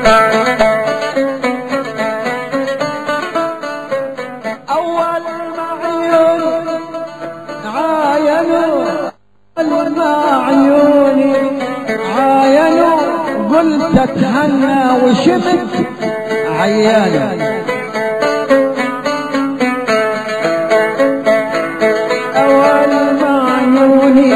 أول معيون عاينوا المعيون عاينوا قلت اتهنى وشفت عيانة أول معيوني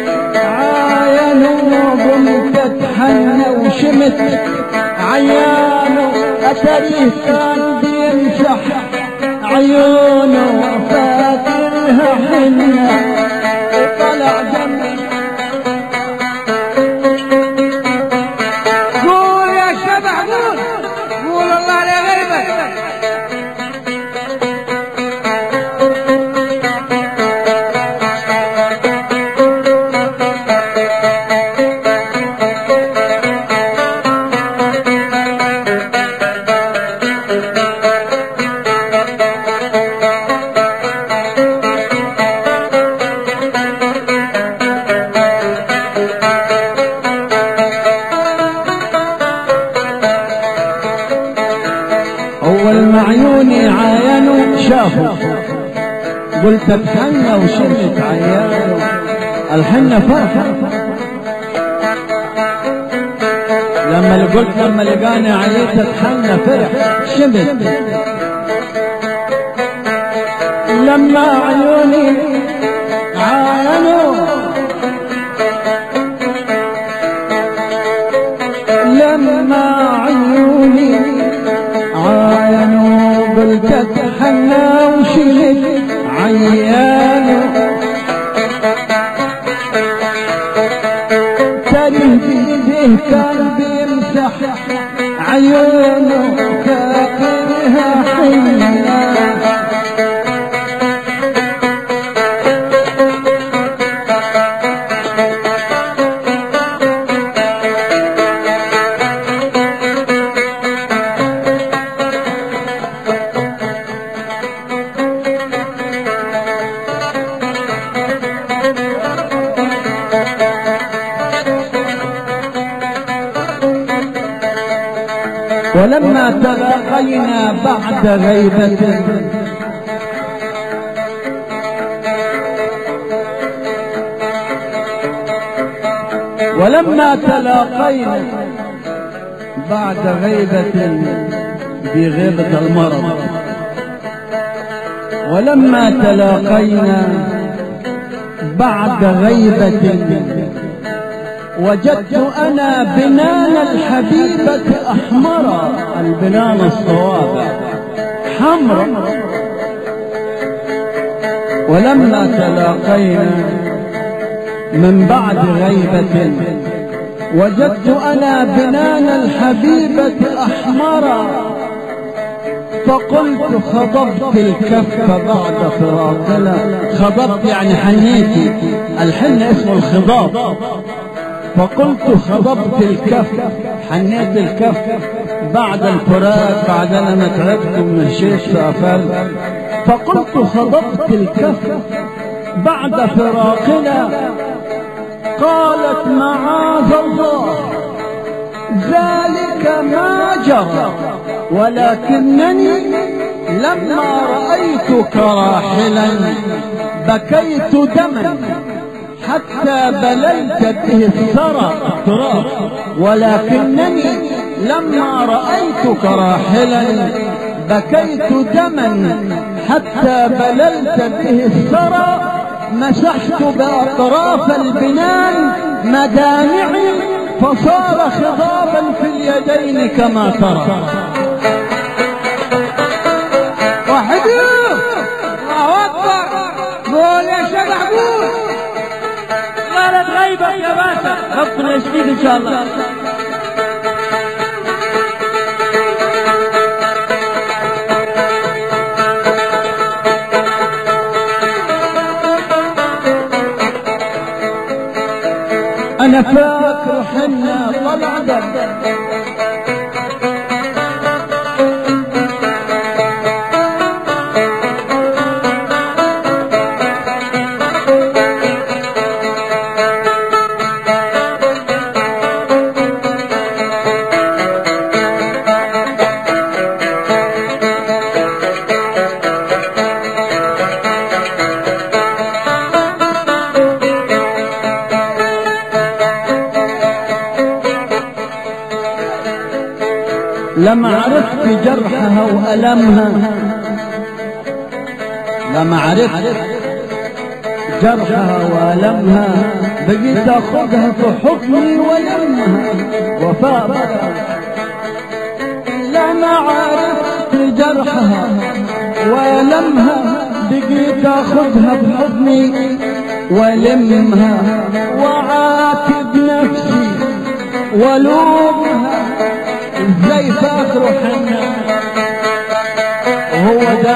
عاينوا قلت اتهنى وشمت عيانه أتريه كان بيمسح عيونه فاكرها حنة طلع دم قول يا شبح قول قول الله على غيبك أول معيوني عاينوا شافوا قلت اتحنى وشمت عيانه الحنة فرحة لما قلت لما لقاني عييت اتحنى فرح شمت لما عيوني عاينوا لما عيوني عاينوا قلت اتحنى وشلت عيانه تاريخ بيده كان بيمسح عيونه فاكرها حنة ولما تلاقينا بعد غيبة ولما تلاقينا بعد غيبة بغيبة المرض ولما تلاقينا بعد غيبة وجدت أنا بنان الحبيبة أحمرا البنان الصوابع حمرا ولما تلاقينا من بعد غيبة وجدت أنا بنان الحبيبة أحمرا فقلت خضبت الكف بعد فراقنا خضبت يعني حنيتي الحن اسمه الخضاب فقلت خضبت الكف حنيت الكف بعد الفراق بعد انا ما تعبت ومشيت فقفلت فقلت خضبت الكف بعد فراقنا قالت معاذ الله ذلك ما جرى ولكنني لما رأيتك راحلا بكيت دما حتى بللت به الثرى التراب ولكنني لما رأيتك راحلا بكيت دما حتى بللت به الثرى مسحت بأطراف البنان مدامعي فصار خضابا في اليدين كما ترى وحدوه الله أكبر قول يا شبح قول قالت غيبة يا باشا ربنا يشفيك ان شاء الله أنا فاكر حنا طلع دم لما عرفت جرحها وألمها لما عرفت جرحها وألمها بقيت أخذها في حضني ولمها وفاء بقى. لما عرفت جرحها وألمها بقيت أخذها بحضني ولمها وعاتب نفسي ولومها ازاي فاكره حنا وهو ده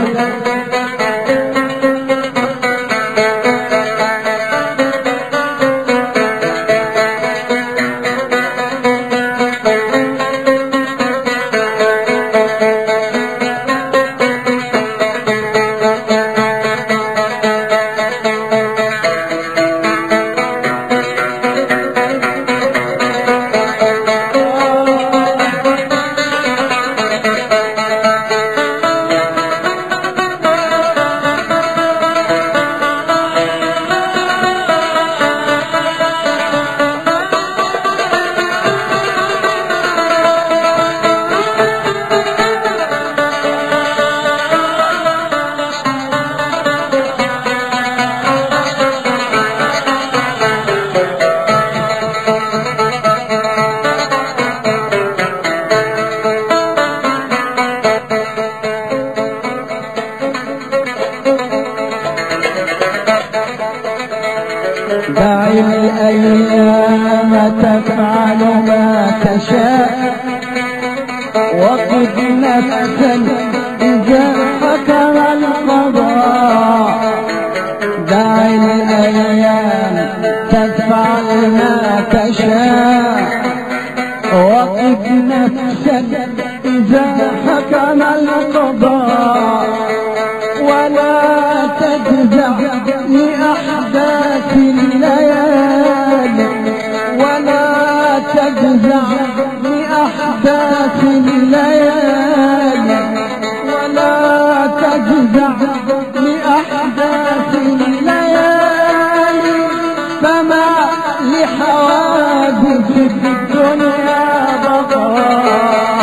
دع الأيام تفعل ما تشاء وقف نفسا إذا حكم القضاء دع الأيام تفعل ما تشاء وقف نفسا إذا حكم القضاء ولا تجزع لأحداث الليالي ولا تجزع لأحداث الليالي ولا تجزع لأحداث الليالي فما لحوادث الدنيا بقاء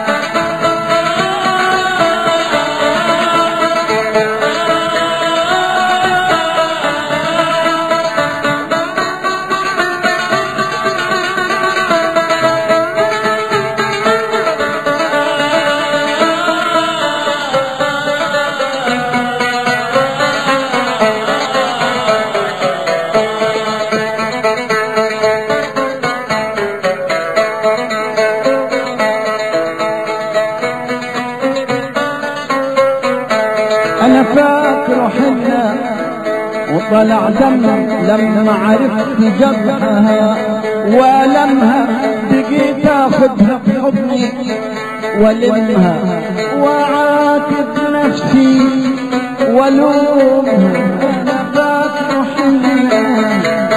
انا فاكر حنا وطلع دم لما عرفت جرحها والمها بقيت اخذها بحضني ولمها وعاتب نفسي ولومها انا فاكر حنا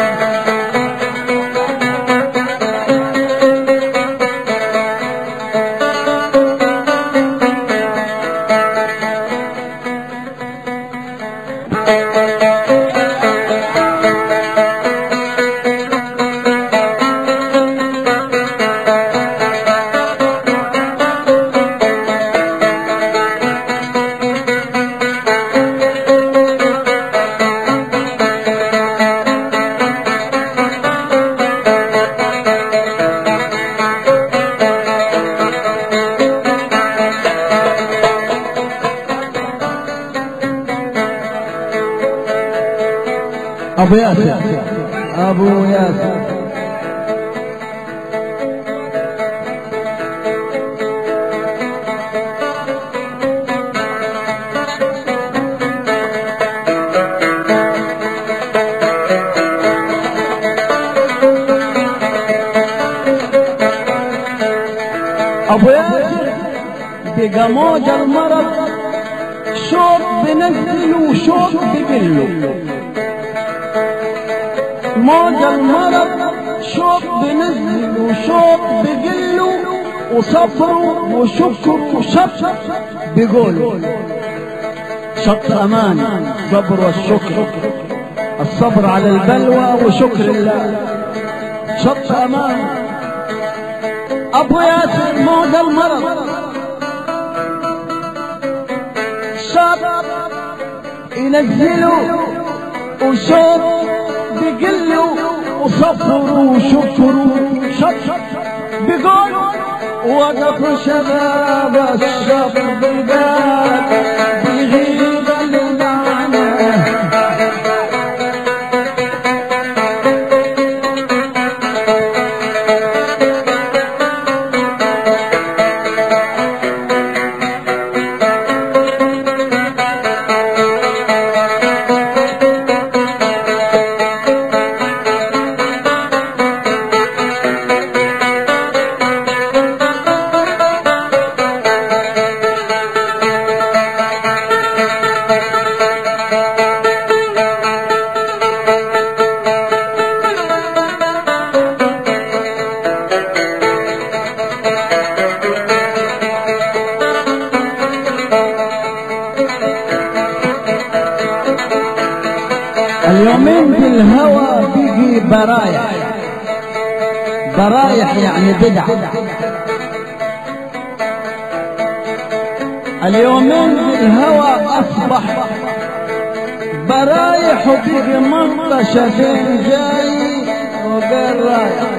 ابو ياسر ابو ياسر ابو ياسر بقى موج المرض شوط بنزل وشوط بقله موج المرض شوط بنزل وشوط بقله وصبره وشكر وشط بقوله شط امان صبر والشكر الصبر على البلوى وشكر الله شط امان ابو ياسر موت المرض شاب ينزلوا وشوط بقلوا وصفروا وشكروا شط بقول وقف شباب الشط بقال بيغيب المعنى اليومين بالهوى بيجي برايح برايح يعني بدع اليومين بالهوى اصبح برايح وبيجي منطشة بين جاي وبين رايح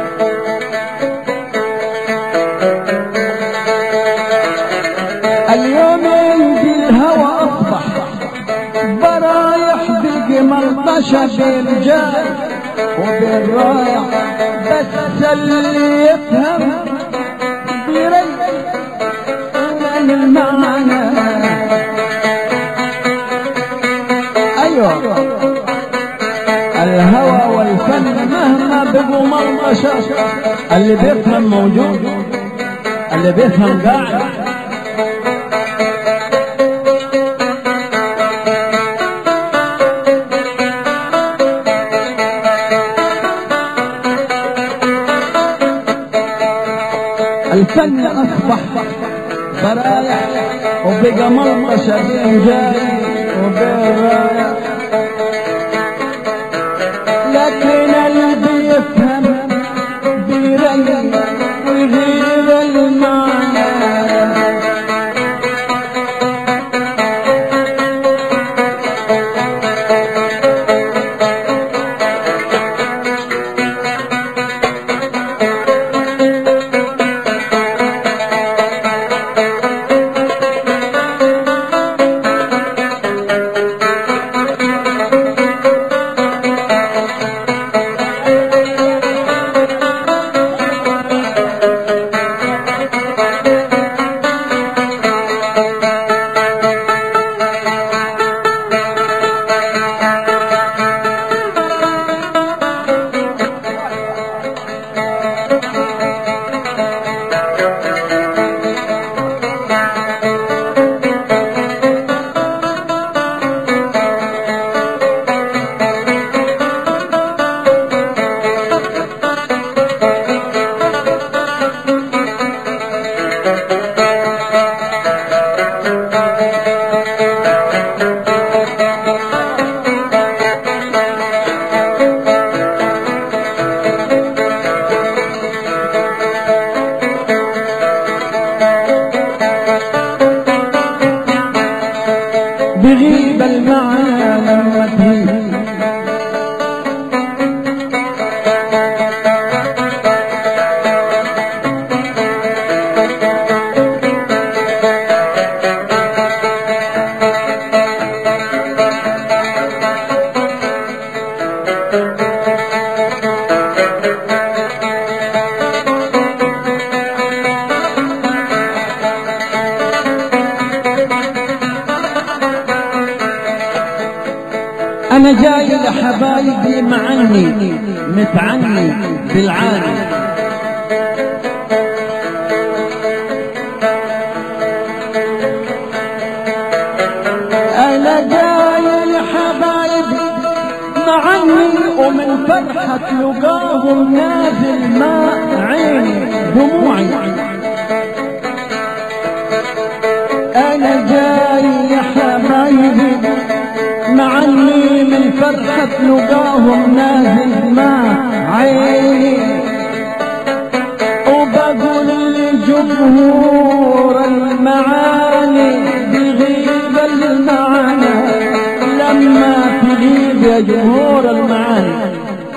اليومين بالهوى اصبح برايح بيجي ملطشة بين جاي وبين رايح بس اللي يفهم بيريح من المعنى ايوه الهوى والفن مهما بقوا ملطشة اللي بيفهم موجود اللي بيفهم قاعد الفن اصبح برايح وبقى ملطشة بين جاي وبين رايح لكن اللي بيفهم بيريح ويغير المعنى بغيب المعنى لما تهيب انا جاي لحبايبي معني متعني بالعاني انا جاي لحبايبي معني ومن فرحة لقاهم نازل ماء عيني دموعي انا جاي لحبايبي معني من فرحة لقاهم نازل ما عيني وبقول جمهور المعاني بغيب المعنى لما تغيب يا جمهور المعاني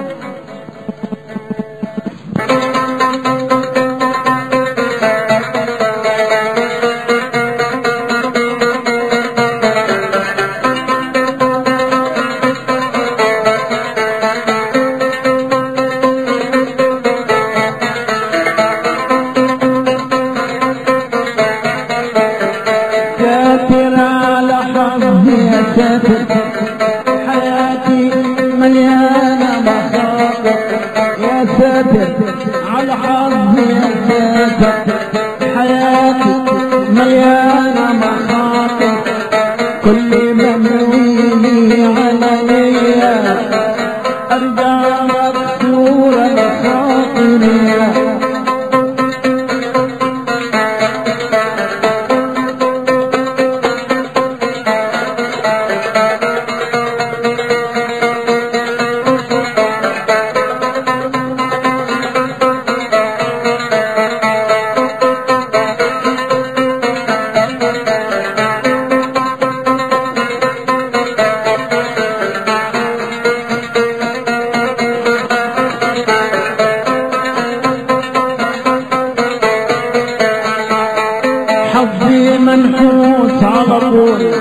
ساتر على حظي يا ساتر حياتي مليانة مخاطر يا ساتر على حظي يا ساتر حياتي مليانة مخاطر كل ما منويني عليا ارجع مكسورة خاطري حظي منحوس على طول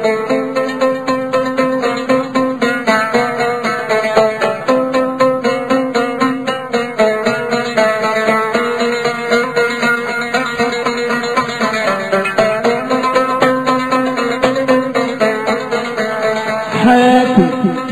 حياتي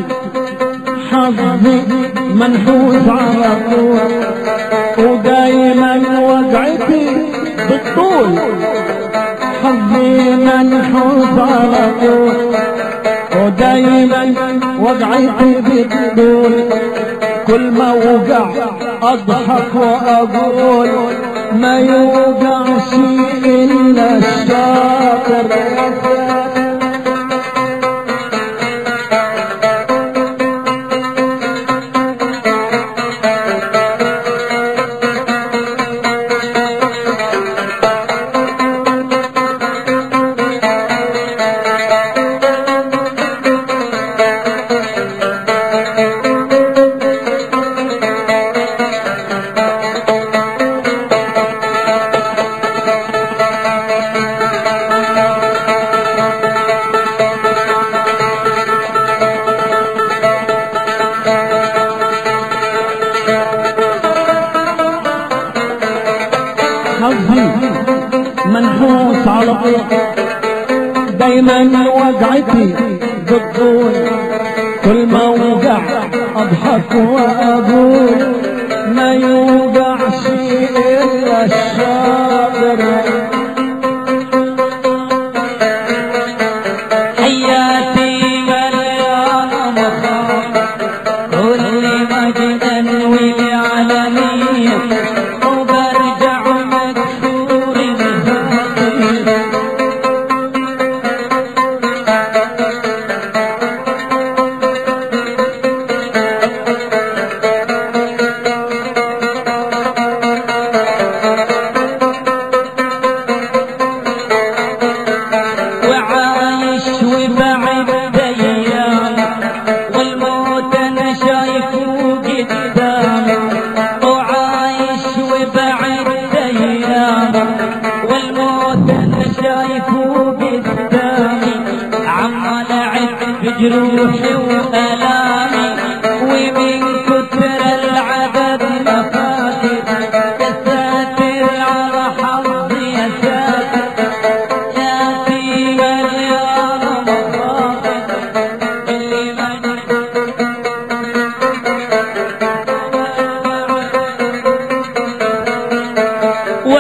حظي منحوس على طول ودايما وقعتي بالطول حظي منحوس على طول ودايما وقعتي بالطول كل ما وقع اضحك واقول ما يوقع شيء الا الشاطر يا ساتر حظي منحوس على طول دايما وقعتي بالطول كل ما وقع اضحك واقول ما يوقع شيء الا الشاطر حياتي مليانة مخاطر كل مجدا والعالمية وبرجع مكسور الخاطر وعايش وبعد ايام والموت انا شايفه قدامي وعايش وبعد ايام والموت انا شايفه قدامي عمال اعد بجروحي والامي ومن